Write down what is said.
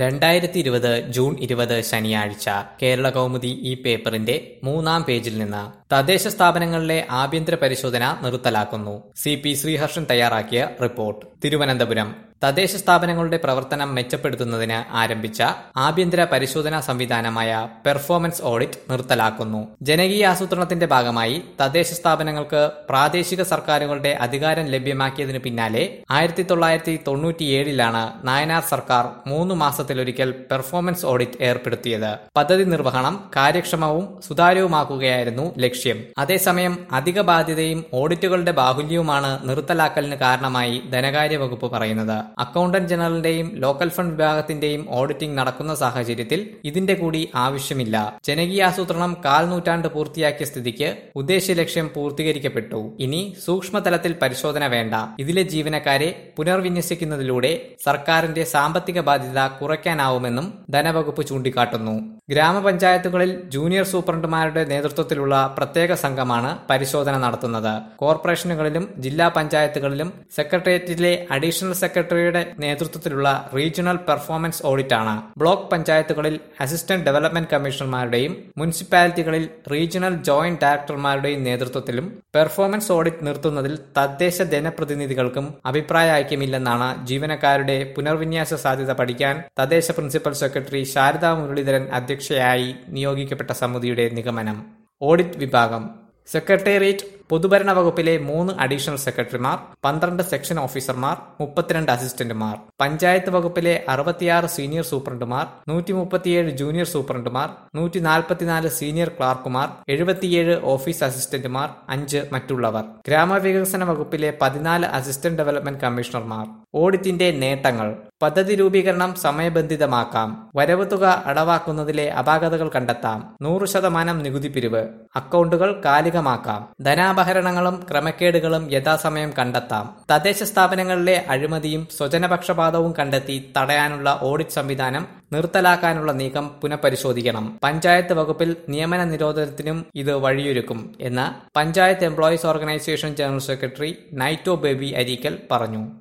രണ്ടായിരത്തി ഇരുപത് ജൂൺ ഇരുപത് ശനിയാഴ്ച കേരള കൗമുദി ഈ പേപ്പറിന്റെ മൂന്നാം പേജിൽ നിന്ന് തദ്ദേശ സ്ഥാപനങ്ങളിലെ ആഭ്യന്തര പരിശോധന നിർത്തലാക്കുന്നു സി പി ശ്രീഹർഷൻ തയ്യാറാക്കിയ റിപ്പോർട്ട് തിരുവനന്തപുരം തദ്ദേശ സ്ഥാപനങ്ങളുടെ പ്രവർത്തനം മെച്ചപ്പെടുത്തുന്നതിന് ആരംഭിച്ച ആഭ്യന്തര പരിശോധനാ സംവിധാനമായ പെർഫോമൻസ് ഓഡിറ്റ് നിർത്തലാക്കുന്നു ജനകീയ ആസൂത്രണത്തിന്റെ ഭാഗമായി തദ്ദേശ സ്ഥാപനങ്ങൾക്ക് പ്രാദേശിക സർക്കാരുകളുടെ അധികാരം ലഭ്യമാക്കിയതിനു പിന്നാലെ ആയിരത്തി തൊള്ളായിരത്തി തൊണ്ണൂറ്റിയേഴിലാണ് നായനാർ സർക്കാർ മൂന്ന് മാസത്തിലൊരിക്കൽ പെർഫോമൻസ് ഓഡിറ്റ് ഏർപ്പെടുത്തിയത് പദ്ധതി നിർവഹണം കാര്യക്ഷമവും സുതാര്യവുമാക്കുകയായിരുന്നു ലക്ഷ്യം അതേസമയം അധിക ബാധ്യതയും ഓഡിറ്റുകളുടെ ബാഹുല്യവുമാണ് നിർത്തലാക്കലിന് കാരണമായി ധനകാര്യ വകുപ്പ് പറയുന്നത് അക്കൗണ്ടന്റ് ജനറലിന്റെയും ലോക്കൽ ഫണ്ട് വിഭാഗത്തിന്റെയും ഓഡിറ്റിംഗ് നടക്കുന്ന സാഹചര്യത്തിൽ ഇതിന്റെ കൂടി ആവശ്യമില്ല ജനകീയാസൂത്രണം കാൽ നൂറ്റാണ്ട് പൂർത്തിയാക്കിയ സ്ഥിതിക്ക് ഉദ്ദേശ ലക്ഷ്യം പൂർത്തീകരിക്കപ്പെട്ടു ഇനി സൂക്ഷ്മതലത്തിൽ പരിശോധന വേണ്ട ഇതിലെ ജീവനക്കാരെ പുനർവിന്യസിക്കുന്നതിലൂടെ സർക്കാരിന്റെ സാമ്പത്തിക ബാധ്യത കുറയ്ക്കാനാവുമെന്നും ധനവകുപ്പ് ചൂണ്ടിക്കാട്ടുന്നു ഗ്രാമപഞ്ചായത്തുകളിൽ ജൂനിയർ സൂപ്രണ്ടുമാരുടെ നേതൃത്വത്തിലുള്ള പ്രത്യേക സംഘമാണ് പരിശോധന നടത്തുന്നത് കോർപ്പറേഷനുകളിലും ജില്ലാ പഞ്ചായത്തുകളിലും സെക്രട്ടേറിയറ്റിലെ അഡീഷണൽ സെക്രട്ടറിയുടെ നേതൃത്വത്തിലുള്ള റീജിയണൽ പെർഫോമൻസ് ഓഡിറ്റാണ് ബ്ലോക്ക് പഞ്ചായത്തുകളിൽ അസിസ്റ്റന്റ് ഡെവലപ്മെന്റ് കമ്മീഷണർമാരുടെയും മുനിസിപ്പാലിറ്റികളിൽ റീജിയണൽ ജോയിന്റ് ഡയറക്ടർമാരുടെയും നേതൃത്വത്തിലും പെർഫോമൻസ് ഓഡിറ്റ് നിർത്തുന്നതിൽ തദ്ദേശ ജനപ്രതിനിധികൾക്കും അഭിപ്രായ ഐക്യമില്ലെന്നാണ് ജീവനക്കാരുടെ പുനർവിന്യാസ സാധ്യത പഠിക്കാൻ തദ്ദേശ പ്രിൻസിപ്പൽ സെക്രട്ടറി ശാരദാ മുരളീധരൻ അധ്യക്ഷയായി നിയോഗിക്കപ്പെട്ട സമിതിയുടെ നിഗമനം ഓഡിറ്റ് വിഭാഗം സെക്രട്ടേറിയറ്റ് പൊതുഭരണ വകുപ്പിലെ മൂന്ന് അഡീഷണൽ സെക്രട്ടറിമാർ പന്ത്രണ്ട് സെക്ഷൻ ഓഫീസർമാർ മുപ്പത്തിരണ്ട് അസിസ്റ്റന്റുമാർ പഞ്ചായത്ത് വകുപ്പിലെ അറുപത്തിയാറ് സീനിയർ സൂപ്രണ്ടുമാർ നൂറ്റി മുപ്പത്തിയേഴ് ജൂനിയർ സൂപ്രണ്ടുമാർ നൂറ്റി നാൽപ്പത്തിനാല് സീനിയർ ക്ലാർക്കുമാർ എഴുപത്തിയേഴ് ഓഫീസ് അസിസ്റ്റന്റുമാർ അഞ്ച് മറ്റുള്ളവർ ഗ്രാമവികസന വകുപ്പിലെ പതിനാല് അസിസ്റ്റന്റ് ഡെവലപ്മെന്റ് കമ്മീഷണർമാർ ഓഡിറ്റിന്റെ നേട്ടങ്ങൾ പദ്ധതി രൂപീകരണം സമയബന്ധിതമാക്കാം വരവ് തുക അടവാക്കുന്നതിലെ അപാകതകൾ കണ്ടെത്താം നൂറ് ശതമാനം നികുതി പിരിവ് അക്കൗണ്ടുകൾ കാലികമാക്കാം ധനാപഹരണങ്ങളും ക്രമക്കേടുകളും യഥാസമയം കണ്ടെത്താം തദ്ദേശ സ്ഥാപനങ്ങളിലെ അഴിമതിയും സ്വജനപക്ഷപാതവും കണ്ടെത്തി തടയാനുള്ള ഓഡിറ്റ് സംവിധാനം നിർത്തലാക്കാനുള്ള നീക്കം പുനഃപരിശോധിക്കണം പഞ്ചായത്ത് വകുപ്പിൽ നിയമന നിരോധനത്തിനും ഇത് വഴിയൊരുക്കും എന്ന് panchayat employees organisation general secretary Naito Baby Areekkal പറഞ്ഞു